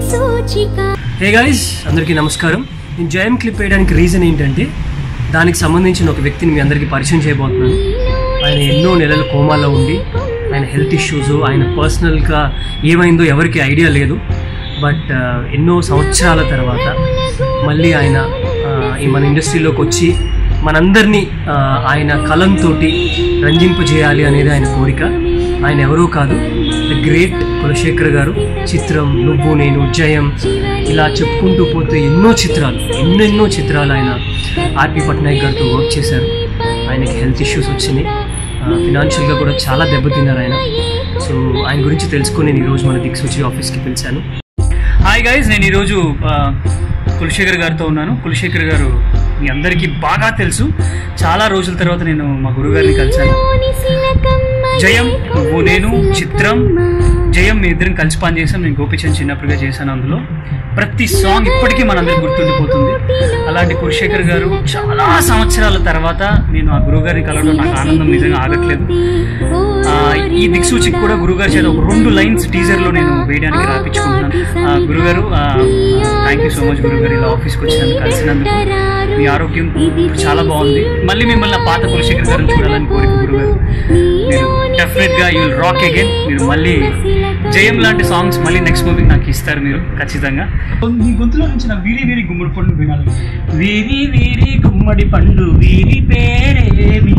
దిక్సూచిక hey guys అందరికీ నమస్కారం నేను జయం క్లిప్ వేయడానికి రీజన్ ఏంటంటే దానికి సంబంధించిన ఒక వ్యక్తిని మీ అందరికీ పరిచయం చేయబోతున్నాను ఆయన ఎన్నో నెలల కోమాలో ఉండి ఆయన హెల్త్ ఇష్యూస్ ఆయన పర్సనల్గా ఏమైందో ఎవరికి ఐడియా లేదు బట్ ఎన్నో సంవత్సరాల తర్వాత మళ్ళీ ఆయన ఆ, ఈ మన ఇండస్ట్రీలోకి వచ్చి మనందరినీ ఆ, ఆయన కలంతో రంజింపజేయాలి అనేది ఆయన కోరిక ఆయన ఎవరో కాదు ద గ్రేట్ కులశేఖర్ గారు చిత్రం నువ్వు నేను జయం ఇలా చెప్పుకుంటూ పోతే ఎన్నో చిత్రాలు ఎన్నెన్నో చిత్రాలు ఆయన ఆర్పి పట్నాయక్ గారితో వర్క్ చేశారు ఆయనకి హెల్త్ ఇష్యూస్ వచ్చినాయి ఫినాన్షియల్గా కూడా చాలా దెబ్బతిన్నారు ఆయన సో ఆయన గురించి తెలుసుకొని నేను ఈరోజు మన దిక్సూచి ఆఫీస్కి పిలిచాను హాయ్ గైజ్ నేను ఈరోజు ఆ, కులశేఖర్ గారితో ఉన్నాను కులశేఖర్ గారు మీ అందరికీ బాగా తెలుసు చాలా రోజుల తర్వాత నేను మా గురుగారిని కలిశాను జయం నువ్వు నేను చిత్రం జయం మీ ఇద్దరం కలిసి పని చేసాం నేను గోపిచంద్ చిన్నప్పుడుగా చేశాను అందులో ప్రతి సాంగ్ ఇప్పటికీ మనందరికి గుర్తుండిపోతుంది అలాంటి కులశేఖర్ గారు చాలా సంవత్సరాల తర్వాత నేను ఆ గురుగారిని కలవడం నాకు ఆనందం నిజంగా ఆగట్లేదు ఆ, ఈ దిక్సూచికి కూడా గురుగారి చేత ఒక రెండు లైన్స్ టీజర్ లో నేను వేయడానికి రాపించుకుంటున్నాను ఆ, గురుగారు థ్యాంక్ యూ సో మచ్ గురుగారు ఇలా ఆఫీస్కి వచ్చినందుకు కలిసినందుకు మీ ఆరోగ్యం ఇప్పుడు చాలా బాగుంది మళ్ళీ మిమ్మల్ని ఆ పాత కులశేఖర్ గారిని చూడాలని కోరిక గురుగారు మీరు డెఫినెట్ గా యూ విల్ రాక్ అగైన్ మీరు మళ్ళీ జయం లాంటి సాంగ్స్ మళ్ళీ నెక్స్ట్ మూవీ నాకు ఇస్తారు మీరు ఖచ్చితంగా మీ గొంతులో నుంచి నా వీరి వీరి గుమ్మడి పండు వినాలి వీరి వీరి గుమ్మడి పండు వీరి పేరేమి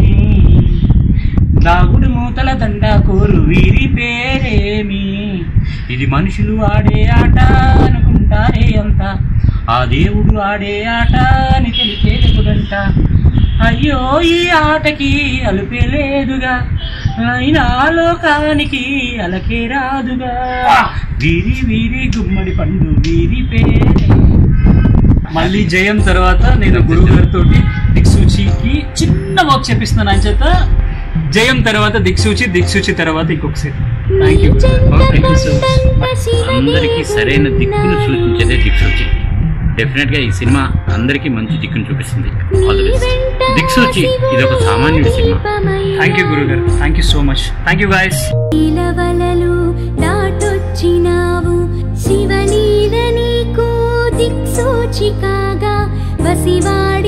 దాగుడు మూతల దండాకోరు వీరి పేరేమి ఇది మనుషులు ఆడే ఆట అనుకుంటారే అంత ఆ దేవుడు ఆడే ఆట అని తెలిపేదెప్పుడంట అయ్యో ఈ ఆటకి అలుపే లేదుగా అయినా లోకానికి అలకే రాదుగా వీరి వీరి గుమ్మడి పండు వీరి పేరే మళ్ళీ జయం తర్వాత నేను గురువు గారితో దిక్సూచికి చిన్న వర్క్ చెప్పిస్తున్నాను ఆయన చేత జయం తర్వాత దిక్సూచి దిక్సూచి తర్వాత ఇంకొకసారి thank you thank you so much అందరికీ సరైన దిక్కును సూచించేదే దిక్సూచి డెఫినెట్ గా ఈ సినిమా అందరికీ మంచి దిక్కును చూపిస్తుంది ఆల్ ది బెస్ట్ దిక్సూచి ఇది ఒక సామాన్యుడి సినిమా థ్యాంక్ యూ గురువు గారు thank you so much thank you guys నీలవలలు దాటొచ్చినావు శివలీల నీకు దిక్సూచికాగా వసివాడ